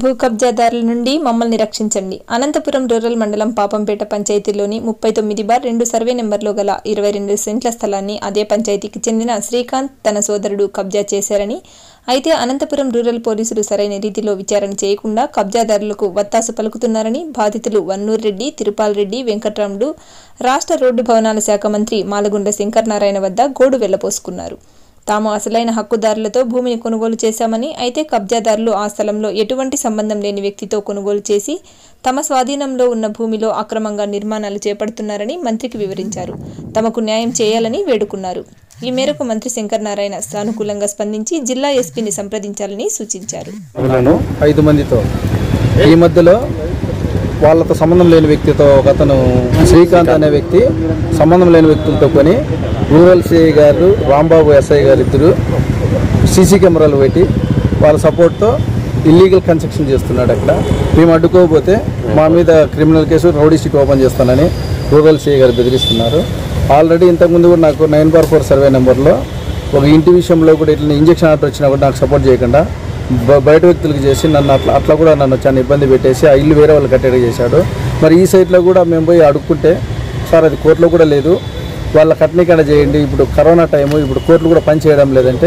భూ కబ్జాదారుల నుండి మమ్మల్ని రక్షించండి అనంతపురం రూరల్ మండలం పాపంపేట పంచాయతీలోని ముప్పై తొమ్మిది బార్ రెండు సర్వే నెంబర్లో గల ఇరవై రెండు సెంట్ల స్థలాన్ని అదే పంచాయతీకి చెందిన శ్రీకాంత్ తన సోదరుడు కబ్జా చేశారని అయితే అనంతపురం రూరల్ పోలీసులు సరైన రీతిలో విచారణ చేయకుండా కబ్జాదారులకు వత్తాసు పలుకుతున్నారని బాధితులు వన్నూర్ రెడ్డి తిరుపాల్ రెడ్డి వెంకట్రాముడు రాష్ట్ర రోడ్డు భవనాల శాఖ మంత్రి మాలగుండ శంకర్ నారాయణ వద్ద గోడు వెళ్లపోసుకున్నారు తాము అసలైన హక్కుదారులతో భూమిని కొనుగోలు చేశామని అయితే కబ్జాదారులు ఆ స్థలంలో ఎటువంటి సంబంధం లేని వ్యక్తితో కొనుగోలు చేసి తమ స్వాధీనంలో ఉన్న భూమిలో అక్రమంగా నిర్మాణాలు చేపడుతున్నారని మంత్రికి వివరించారు తమకు న్యాయం చేయాలని వేడుకున్నారు ఈ మేరకు మంత్రి శంకర్ నారాయణ సానుకూలంగా స్పందించి జిల్లా ఎస్పీని సంప్రదించాలని సూచించారు అతను ఐదు మందితో ఈ మధ్యలో వాళ్ళతో సంబంధం లేని వ్యక్తితో ఒక అతను శ్రీకాంత్ అనే వ్యక్తి సంబంధం లేని వ్యక్తులతో కొని రూరల్ సిఐ గారు రాంబాబు ఎస్ఐ గారు ఇద్దరు సీసీ కెమెరాలు పెట్టి వాళ్ళ సపోర్ట్తో ఇల్లీగల్ కన్స్ట్రక్షన్ చేస్తున్నాడు అక్కడ మేము అడ్డుకోకపోతే మా మీద criminal case rowdy sheet open చేస్తానని రూరల్ సిఐ గారు బెదిరిస్తున్నారు ఆల్రెడీ ఇంతకుముందు కూడా నాకు నైన్ బార్ ఫోర్ సర్వే నెంబర్లో ఒక ఇంటి విషయంలో కూడా ఇట్లా ఇంజక్షన్ ఆర్డర్ వచ్చినా కూడా నాకు సపోర్ట్ చేయకుండా బ- బయట వ్యక్తులకు చేసి నన్ను అట్లా అట్లా కూడా నన్ను చాలా ఇబ్బంది పెట్టేసి ఆ ఇల్లు వేరే వాళ్ళు కట్టేట చేశాడు మరి ఈ సైట్లో కూడా మేము పోయి అడుక్కుంటే సార్ అది కోర్టులో కూడా లేదు వాళ్ళ కట్నీకడ చేయండి ఇప్పుడు కరోనా టైము ఇప్పుడు కోర్టులు కూడా పని చేయడం లేదంటే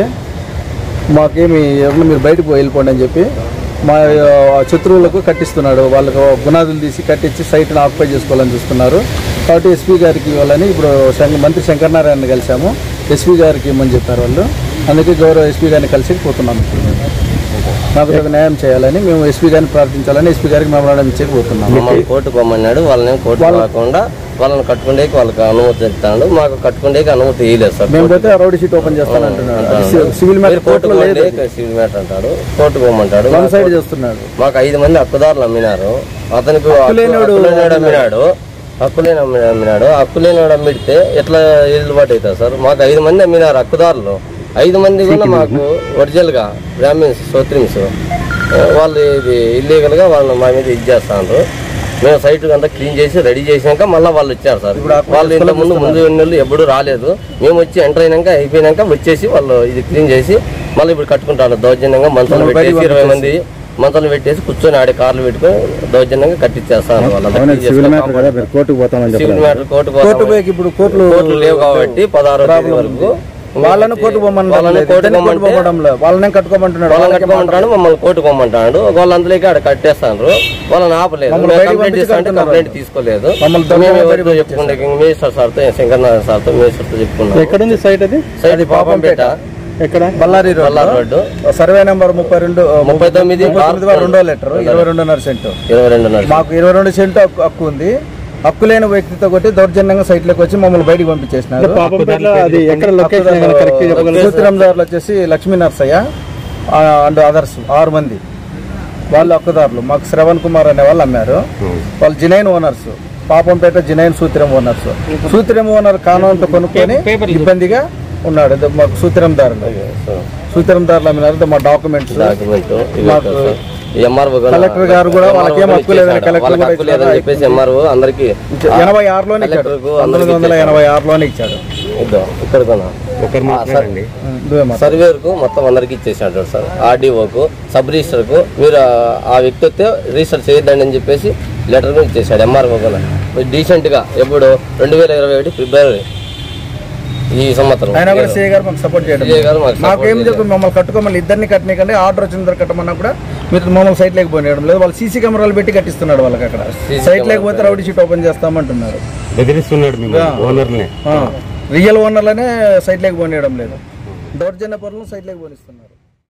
మాకేమి ఎవరిని మీరు బయటకు వెళ్ళిపోండి అని చెప్పి మా ఆ, శత్రువులకు కట్టిస్తున్నాడు వాళ్ళకు గునాదులు తీసి కట్టించి సైట్ని ఆక్యుపై చేసుకోవాలని చూస్తున్నారు కాబట్టి ఎస్పీ గారికి ఇవ్వాలని ఇప్పుడు శంక- మంత్రి శంకరనారాయణ కలిసాము ఎస్పీ గారికి ఇమ్మని చెప్పారు వాళ్ళు అందుకే గౌరవ ఎస్పీ గారిని కలిసి పోతున్నాం మాకు తగు న్యాయం చేయాలని మేము ఎస్పీ గారిని ప్రార్థించాలని ఎస్పీ గారికి మెమరాండం ఇచ్చేకి పోతున్నాం మమ్మల్ని కోర్టు పొమ్మన్నాడు వాళ్ళని కోర్టు కాకుండా వాళ్ళని కట్టుకుండేకి వాళ్ళకి అనుమతి ఇస్తాడు మాకు కట్టుకుండేకి అనుమతి ఇవ్వలేదు సార్ మేము పోతే రౌడీ షీట్ ఓపెన్ చేస్తానంటున్నాడు అది సి- సివిల్ మ్యాటర్ కోర్టు కోర్టులో లేదు అది. సివిల్ మ్యాటర్ అంటాడు కోర్టు పోమంటాడు వన్ సైడ్ చేస్తున్నాడు మాకు ఐదు మంది హక్కుదారులు అమ్మినారు అతనికి హక్కులేనివాడు హక్కులేనివాడు అమ్మినాడు హక్కులేని అమ్మి- అమ్మినాడు హక్కులేనివాడు అమ్మిడితే ఎట్లా ఎల్లుబాటు అవుతుంది సార్ మాకు ఐదు మంది అమ్మినారు హక్కుదారులు ఐదు మంది కూడా మాకు ఒరిజినల్ గా బ్రాహ్మిన్స్ సోత్రిమ్స్ వాళ్ళు ఇది ఇల్లీగల్ గా వాళ్ళు మా మీద ఇది చేస్తాను మేము సైట్ అంతా క్లీన్ చేసి రెడీ చేసినాక మళ్ళీ వాళ్ళు వచ్చారు సార్ వాళ్ళు ఇంత ముందు ముందు నెలలు ఎప్పుడు రాలేదు మేము వచ్చి ఎంటర్ అయినాక అయిపోయినాక వచ్చేసి వాళ్ళు ఇది క్లీన్ చేసి మళ్ళీ ఇప్పుడు కట్టుకుంటారు దౌర్జన్యంగా మంచాలు పెట్టేసి ఇరవై మంది మంచాలు పెట్టేసి కూర్చొని ఆడే కార్లు పెట్టుకొని దౌర్జన్యంగా కట్టించేస్తాను వాళ్ళంతా సివిల్ మ్యాటర్ కదా మీరు కోర్టుకు పోతామని సివిల్ చెప్పారు మ్యాటర్ కోర్టు కోర్టు పోతాము. పోయి ఇప్పుడు కోర్టులు కోర్టులు లేవు కాబట్టి పదహారో తేదీ వరకు వాళ్ళను కోర్టు పోమని వాళ్ళని కోర్టు కోర్టు పోవడంలో వాళ్ళనే కట్టుకోమంటున్నాడు వాళ్ళని కట్టుకోమంటాడు మమ్మల్ని కోర్టు పోమంటాడు వాళ్ళ అందులోకి ఆడ కట్టేస్తాను వాళ్ళని ఆపలేదు మమ్మల్ని మేము బయటికి కంప్లైంట్ పంపించి ఇస్తాంటే కడుతున్నారు. కంప్లైంట్ తీసుకోలేదు మమ్మల్ని దొంగ మేము బయటికి ఎవరితో చెప్పుకుంటే మినిస్టర్ సార్తో శంకరనారాయణ సార్తో మినిస్టర్తో చెప్పుకున్నాం ఎక్కడుంది సైట్ అది సైడ్ పాపంపేట ఎక్కడ బళ్ళారి రోడ్ బల్లార్ రోడ్డు సర్వే నెంబర్ ముప్పై రెండు ముప్పై తొమ్మిది ముప్పై తొమ్మిది బార్ రెండో లెటర్ ఇరవై రెండున్నర సెంటు ఇరవై రెండున్నర మాకు ఇరవై రెండు సెంటు హక్కు- హక్కు ఉంది హక్కు లేని వ్యక్తితో కొట్టి దౌర్జన్యంగా సైట్లోకి వచ్చి మమ్మల్ని బయటికి పంపించేసినారు పాపంపేటలో అది ఎక్కడ లొకేషన్ కరెక్ట్ చెప్పగలరు సూత్రందారులు వచ్చేసి లక్ష్మీ నర్సయ్య ఆ, అండ్ అదర్స్ ఆరు మంది వాళ్ళు హక్కుదారులు మాకు శ్రవణ్ కుమార్ అనే వాళ్ళు అమ్మారు వాళ్ళు జినైన్ ఓనర్స్ పాపంపేట జినైన్ సూత్రం ఓనర్స్ సూత్రం ఓనర్ కానవంతో కొనుక్కొని ఇబ్బందిగా ఉన్నాడు ఇది మాకు సూత్రందారులు సూత్రందారులు అమ్మినారు మా డాక్యుమెంట్స్ డాక్యుమెంట్ మాకు ఎంఆర్ఓ కలెక్టర్ గారు కూడా వాళ్ళకి ఏం హక్కు లేదని కలెక్టర్ కూడా హక్కు లేదని చెప్పేసి ఎంఆర్ఓ అందరికి ఎనభై ఆరులోనే ఇచ్చాడు కలెక్టర్కు పంతొమ్మిది వందల ఎనభై ఆరులోనే ఇచ్చాడు ఇద్దాం ఇక్కడ కొనా ఒకరు మాట్లాడండి ఉం, నువ్వే మాట్లాడు. సర్వేర్కు మొత్తం అందరికి ఇచ్చేసాడు సార్ ఆర్డీఓకు సబ్ రిజిస్టర్కు మీరు ఆ- ఆ వ్యక్తి వస్తే రిజిస్టర్ చేయొద్దండి అని చెప్పేసి లెటర్ కూడా ఇచ్చేసాడు ఎంఆర్ఓ కూడా డీసెంట్గా ఎప్పుడు రెండు వేల ఇరవై ఒకటి ఫిబ్రవరి ఈ సంవత్సరం ఆయన కూడా సీఏ గారు మాకు సపోర్ట్ చేయడం సీఏ గారు మాకు మాకు support ఏం చెప్పి మమ్మల్ని కట్టుకోమని ఇద్దరిని కట్టనీకండి ఆర్డర్ వచ్చిన తర్వాత కట్టమన్నా కూడా మీరు మమ్మల్ని సైట్ లేకపోయినాడు లేదు వాళ్ళు సీసీ కెమెరాలు పెట్టి కట్టిస్తున్నాడు వాళ్ళకి అక్కడ CC సైట్ లేకపోతే రౌడీ షీట్ ఓపెన్ చేస్తామంటున్నారు బెదిరిస్తున్నాడు మేము ఓనర్ని రియల్ ఓనర్లనే సైట్ లేకపోనియడం లేదు దౌర్జన్య పనులు సైట్ లేకపోనిస్తున్నారు